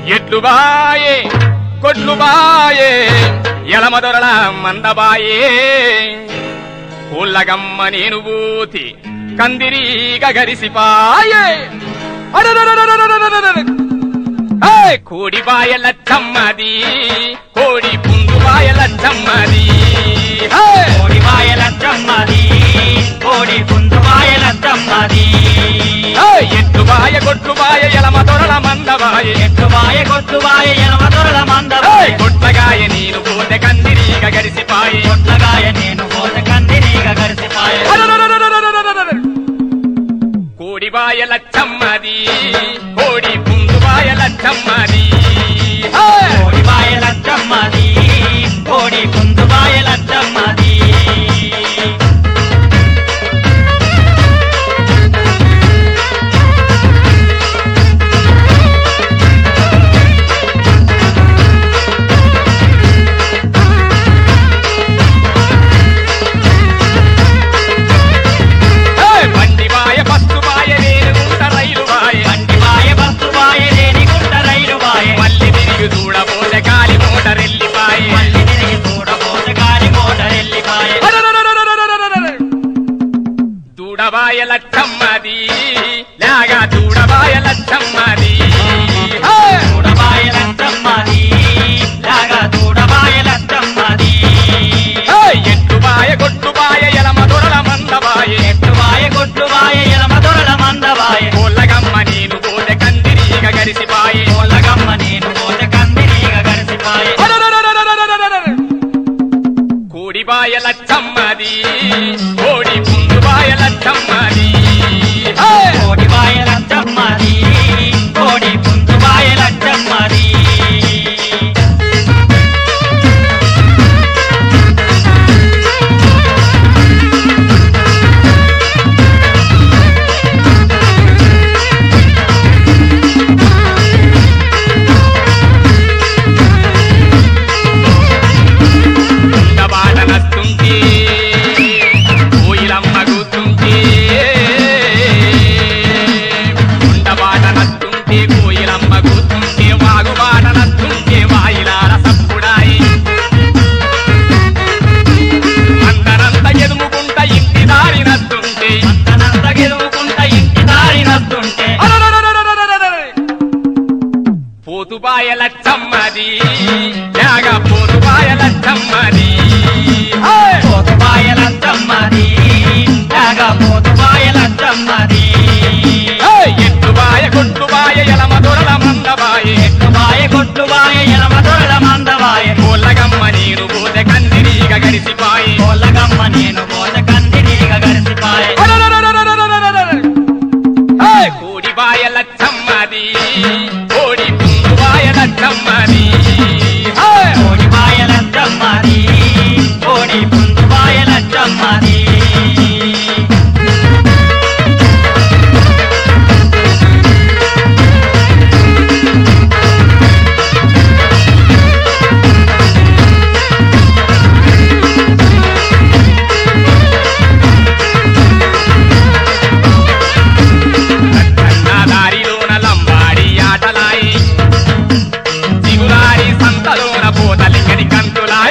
ఎట్లు బాయే కొట్లు బాయే ఎలమదొరల మందబాయే పూలగమ్మ నేను బూతి కందిరీగ గరిసిపాయే అడడడడడడడడడడ. ఏయ్! కోడి బాయల చమ్మది కోడి పుండు బాయల చమ్మది ఏయ్! కోడి మాయల చమ్మది కోడి పుండు మాయల చమ్మది ఏయ్! ఎట్లు బాయ కొట్లు బాయ ఎలమ దొరల మందబాయ ఎట్టు మాయ కొట్టు మాయ ఎనమ దొరల మందర కొట్లగాయ నేను పోతే కందిరీగ గరిసిపాయే కొట్లగాయ నేను పోత కందిరీగ గరిసిపాయ కోడి బాయల చమ్మది కోడి పుండు బాయల చమ్మది కోడి మాయల చమ్మది కోడి పుండు మాయల చమ్మది బండి బాయ బస్సు బాయ నేను రైలు బాయ బండి మాయ బస్సు మాయ లేని గుంట రైలు మాయ మళ్ళీ తిరిగి చూడబోతే గాలి మోటరెల్లిపాయ మళ్ళీ తిరిగి చూడబోత గాలి మోటార్ వెళ్ళిపాయ దూడబాయల చమ్మది లాగా దూడబాయల చమ్మది చూడబాయల చమ్మది లాగా చూడబాయల చమ్మది ఎట్టు బాయ కొట్టు బాయ ఎలమ దొరల మందబాయ ఎట్టు మాయ కొట్టు మాయ ఎలమ దొరల మందబాయ కోళ్ళగమ్మ నేను పోతే కందిరీగ గరిసిపాయ కోళ్ళగమ్మ నేను పోత కందిరీగ గరిసిపాయ కోడి బాయల చమ్మది కోడి పుండు బాయల చమ్మది కోడి బాయల చమ్మది కోడి పుంజు బాయల చమ్మది బాట నస్తుంటే కోయిలమ్మ కూతుంటే ఉండబాట నస్తుంటే కోయిలమ్మ కూతుంటే వాగుబాట నస్తుంటే వాయిలాల సప్పుడాయి అందరంత ఎదుముకుంట ఇంటి దారి నస్తుంటే అంతనంత గెలువుకుంట ఇంటి దారి నస్తుంటే పోతుబాయల చమ్మది యాగ పోతుబాయల చమ్మది పోతు బాయల చమ్మది లాగా పోతు బాయల చమ్మది ఎట్టుబాయ కొట్టుబాయ ఎలమ దొరల మందబాయ ఎట్టు మాయ కొట్టు మాయ ఎలమ దొరల మందబాయ కోళ్ళగమ్మ నేను పోతే కందిరీగ గడిసిపాయి కోళ్ళగమ్మ నేను పోత కందిరీగ గరిసిపాయ కోడి బాయల చమ్మది కోడి పుండు బాయల చమ్మది కోడి బాయల చమ్మది కోడి పుంజు బాయల చమ్మది నా దారిలోన లంబాడి ఆటలాయి దిగులారి సంతలోన పోతలింగని కంతులాయ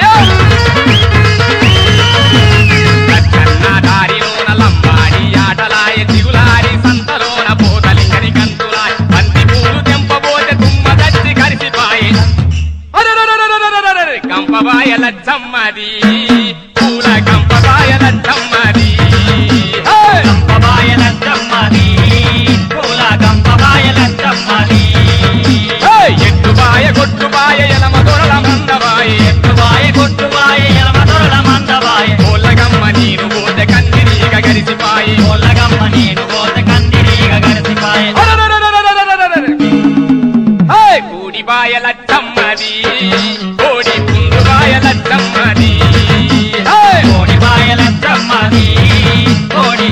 నా దారిలోన లంబాడి ఆటలాయ దిగులారి సంతలోన పోతలింగని కంతులాయ బంతి పూలు తెంపబోతే తుమ్మ దచ్చి కరిసిపాయే కంపబాయల చమ్మది పూల కంపబాయల చమ్మది గంపబాయల చమ్మది పూల గంపబాయల చమ్మది ఎట్టుబాయ కొట్టుబాయ ఎలమ దొరల మందబాయ బాయ కొట్టు బాయ ఎలమ దొరల మందబాయ కోళ్ళగమ్మ నీరు పోతే కందిరీగ గరిసిపాయి కోళ్ళగమ్మ నేను పోత కందిరీగ గరిసిపాయ కూడిబాయల చమ్మది కోడి పుండుబాయల చమ్మది కోడి బాయల చమ్మది కోడి